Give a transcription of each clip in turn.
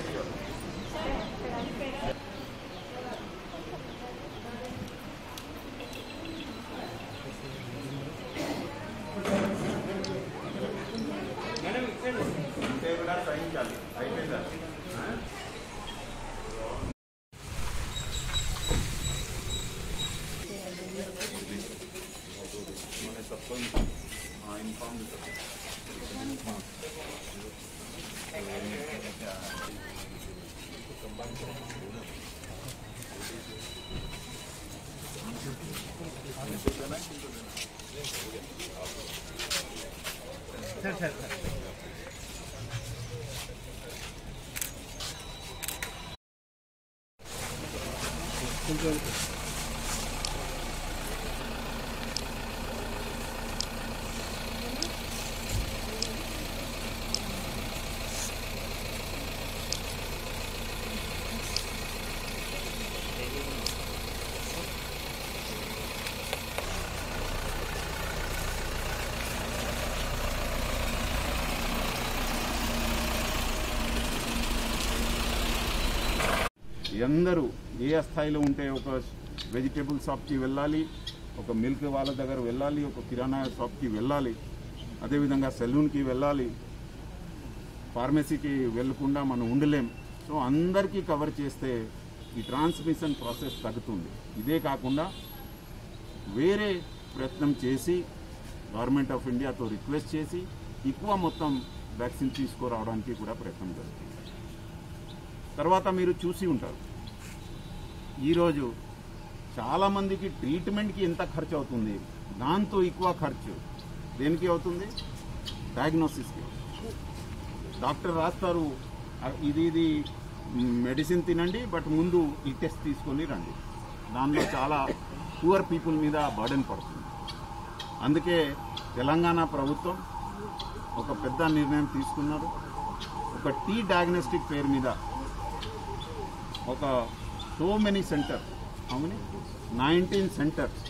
ఉంటే కూడా సహించాలి అయిపోయిందా ఆ? मैंने सबको हाँ इन्फॉर्म भी कर అందరూ ఏ స్థాయిలో ఉంటే ఒక వెజిటేబుల్ షాప్కి వెళ్ళాలి ఒక మిల్క్ వాళ్ళ దగ్గర వెళ్ళాలి ఒక కిరాణా షాప్కి వెళ్ళాలి అదేవిధంగా సెలూన్కి వెళ్ళాలి ఫార్మసీకి వెళ్ళకుండా మనం ఉండలేం సో అందరికీ కవర్ చేస్తే ఈ ట్రాన్స్మిషన్ ప్రాసెస్ తగ్గుతుంది ఇదే కాకుండా వేరే ప్రయత్నం చేసి గవర్నమెంట్ ఆఫ్ ఇండియాతో రిక్వెస్ట్ చేసి ఎక్కువ మొత్తం వ్యాక్సిన్ తీసుకురావడానికి కూడా ప్రయత్నం జరుగుతుంది తర్వాత మీరు చూసి ఉంటారు ఈరోజు చాలామందికి ట్రీట్మెంట్కి ఎంత ఖర్చు అవుతుంది దాంతో ఎక్కువ ఖర్చు దేనికి అవుతుంది డయాగ్నోసిస్కి డాక్టర్ రాస్తారు "అ- ఇది ఇది మెడిసిన్ తినండి బట్ ముందు ఈ టెస్ట్ తీసుకొని రండి దానిలో చాలా పూర్ పీపుల్ మీద బర్డెన్ పడుతుంది అందుకే తెలంగాణ ప్రభుత్వం ఒక పెద్ద నిర్ణయం తీసుకున్నారు ఒక టీ డయాగ్నోస్టిక్ పేరు మీద ఒక సో మెనీ సెంటర్ అవుని నైన్టీన్ సెంటర్స్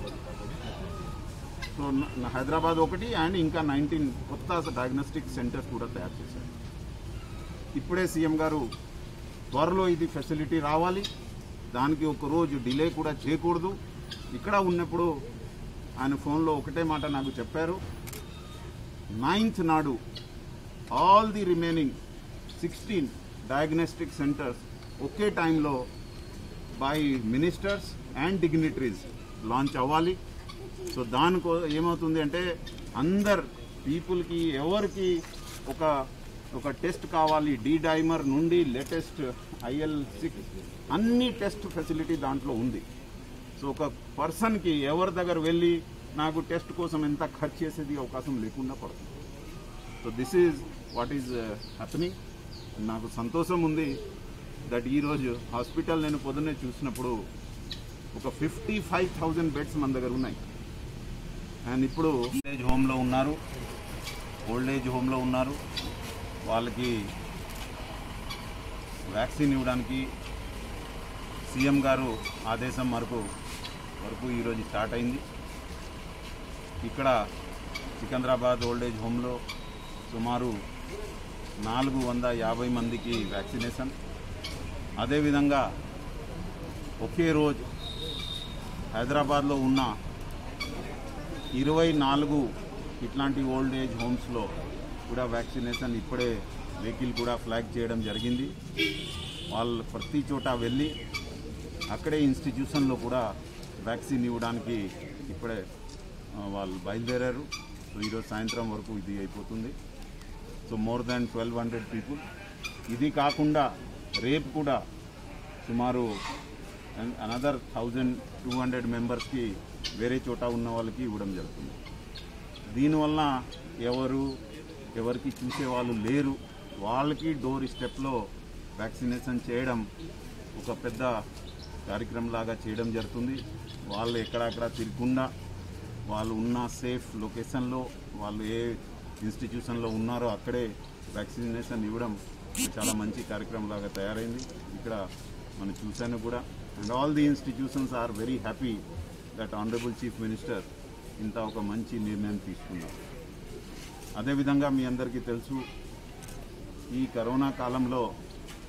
సో న- హైదరాబాద్ ఒకటి అండ్ ఇంకా నైన్టీన్ కొత్త డయాగ్నోస్టిక్ సెంటర్స్ కూడా తయారు చేశారు ఇప్పుడే సీఎం గారు త్వరలో ఇది ఫెసిలిటీ రావాలి దానికి ఒక రోజు డిలే కూడా చేయకూడదు ఇక్కడ ఉన్నప్పుడు ఆయన ఫోన్లో ఒకటే మాట నాకు చెప్పారు నైన్త్ నాడు all the remaining sixteen diagnostic centers ఒకే టైంలో by ministers and dignitaries launch అవ్వాలి సో దానికో ఏమవుతుంది అంటే అందరు పీపుల్కి ఎవరికి ఒక ఒక టెస్ట్ కావాలి డి డైమర్ నుండి లేటెస్ట్ ఐఎల్ సిక్స్ అన్ని టెస్ట్ ఫెసిలిటీ దాంట్లో ఉంది సో ఒక పర్సన్కి ఎవరి దగ్గర వెళ్ళి నాకు టెస్ట్ కోసం ఎంత ఖర్చు చేసేది అవకాశం లేకుండా పడుతుంది so this is what is happening నాకు సంతోషం ఉంది దట్ ఈరోజు హాస్పిటల్ నేను పొద్దున్నే చూసినప్పుడు ఒక ఫిఫ్టీ ఫైవ్ థౌజండ్ బెడ్స్ మన దగ్గర ఉన్నాయి అండ్ ఇప్పుడు ఓల్డ్ ఏజ్ హోమ్లో ఉన్నారు ఓల్డ్ ఏజ్ హోమ్లో ఉన్నారు వాళ్ళకి వ్యాక్సిన్ ఇవ్వడానికి సీఎం గారు ఆదేశం వరకు వరకు ఈరోజు స్టార్ట్ అయింది ఇక్కడ సికింద్రాబాద్ ఓల్డ్ ఏజ్ హోమ్లో సుమారు నాలుగు వంద యాభై మందికి వ్యాక్సినేషన్ అదేవిధంగా ఒకే రోజు హైదరాబాద్లో ఉన్న ఇరవై నాలుగు ఇట్లాంటి ఓల్డ్ ఏజ్ హోమ్స్లో కూడా వ్యాక్సినేషన్ ఇప్పుడే వెహికల్ కూడా ఫ్లాగ్ చేయడం జరిగింది వాళ్ళు ప్రతి చోట వెళ్ళి అక్కడే ఇన్స్టిట్యూషన్లో కూడా వ్యాక్సిన్ ఇవ్వడానికి ఇప్పుడే ఆ, వాళ్ళు బయలుదేరారు సో ఈరోజు సాయంత్రం వరకు ఇది అయిపోతుంది so more than twelve hundred people ఇది కాకుండా రేపు కూడా సుమారు అనదర్ థౌజండ్ టూ హండ్రెడ్ మెంబర్స్కి వేరే చోట ఉన్న వాళ్ళకి ఇవ్వడం జరుగుతుంది దీనివల్ల ఎవరు ఎవరికి చూసే వాళ్ళు లేరు వాళ్ళకి డోర్ స్టెప్లో వ్యాక్సినేషన్ చేయడం ఒక పెద్ద కార్యక్రమం లాగా చేయడం జరుగుతుంది వాళ్ళు ఎక్కడక్కడ తిరగకుండా వాళ్ళు ఉన్న సేఫ్ లొకేషన్లో వాళ్ళు ఏ ఇన్స్టిట్యూషన్లో ఉన్నారో అక్కడే వ్యాక్సినేషన్ ఇవ్వడం చాలా మంచి కార్యక్రమం లాగా తయారైంది ఇక్కడ మనం చూశాను కూడా and all the institutions are very happy that honourable chief minister ఇంత ఒక మంచి నిర్ణయం తీసుకున్నారు అదేవిధంగా మీ అందరికీ తెలుసు ఈ కరోనా కాలంలో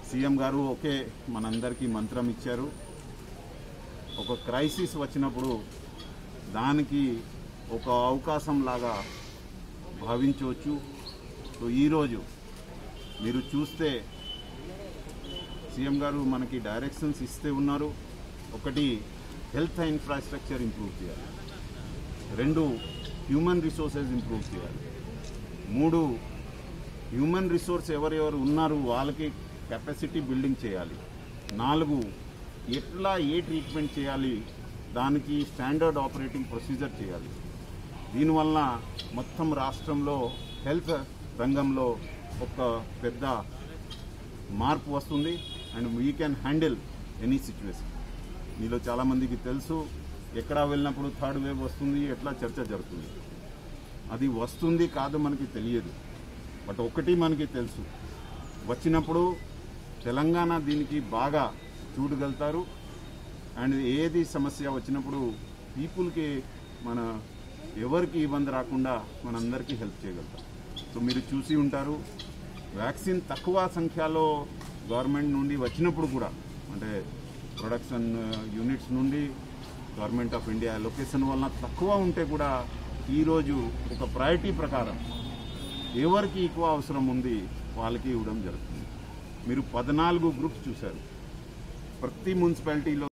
సీఎం గారు ఒకే మనందరికీ మంత్రం ఇచ్చారు ఒక క్రైసిస్ వచ్చినప్పుడు దానికి ఒక అవకాశం లాగా భావించవచ్చు సో ఈరోజు మీరు చూస్తే సీఎం గారు మనకి డైరెక్షన్స్ ఇస్తే ఉన్నారు ఒకటి హెల్త్ ఇన్ఫ్రాస్ట్రక్చర్ ఇంప్రూవ్ చేయాలి రెండు హ్యూమన్ రిసోర్సెస్ ఇంప్రూవ్ చేయాలి మూడు హ్యూమన్ రిసోర్స్ ఎవరెవరు ఉన్నారు వాళ్ళకి కెపాసిటీ బిల్డింగ్ చేయాలి నాలుగు ఎట్లా ఏ ట్రీట్మెంట్ చేయాలి దానికి స్టాండర్డ్ ఆపరేటింగ్ ప్రొసీజర్ చేయాలి దీనివల్ల మొత్తం రాష్ట్రంలో హెల్త్ రంగంలో ఒక పెద్ద మార్పు వస్తుంది and we can handle any situation మీలో చాలామందికి తెలుసు ఎక్కడా వెళ్ళినప్పుడు థర్డ్ వేవ్ వస్తుంది ఎట్లా చర్చ జరుగుతుంది అది వస్తుంది కాదు మనకి తెలియదు బట్ ఒకటి మనకి తెలుసు వచ్చినప్పుడు తెలంగాణ దీనికి బాగా చూడగలుగుతారు అండ్ ఏది సమస్య వచ్చినప్పుడు పీపుల్కి మన ఎవరికి ఇబ్బంది రాకుండా మనందరికీ హెల్ప్ చేయగలుగుతాం సో మీరు చూసి ఉంటారు వ్యాక్సిన్ తక్కువ సంఖ్యలో గవర్నమెంట్ నుండి వచ్చినప్పుడు కూడా అంటే ప్రొడక్షన్ యూనిట్స్ నుండి గవర్నమెంట్ ఆఫ్ ఇండియా లొకేషన్ వలన తక్కువ ఉంటే కూడా ఈరోజు ఒక ప్రయారిటీ ప్రకారం ఎవరికి ఎక్కువ అవసరం ఉంది వాళ్ళకి ఇవ్వడం జరుగుతుంది మీరు పద్నాలుగు గ్రూప్స్ చూశారు ప్రతి మున్సిపాలిటీలో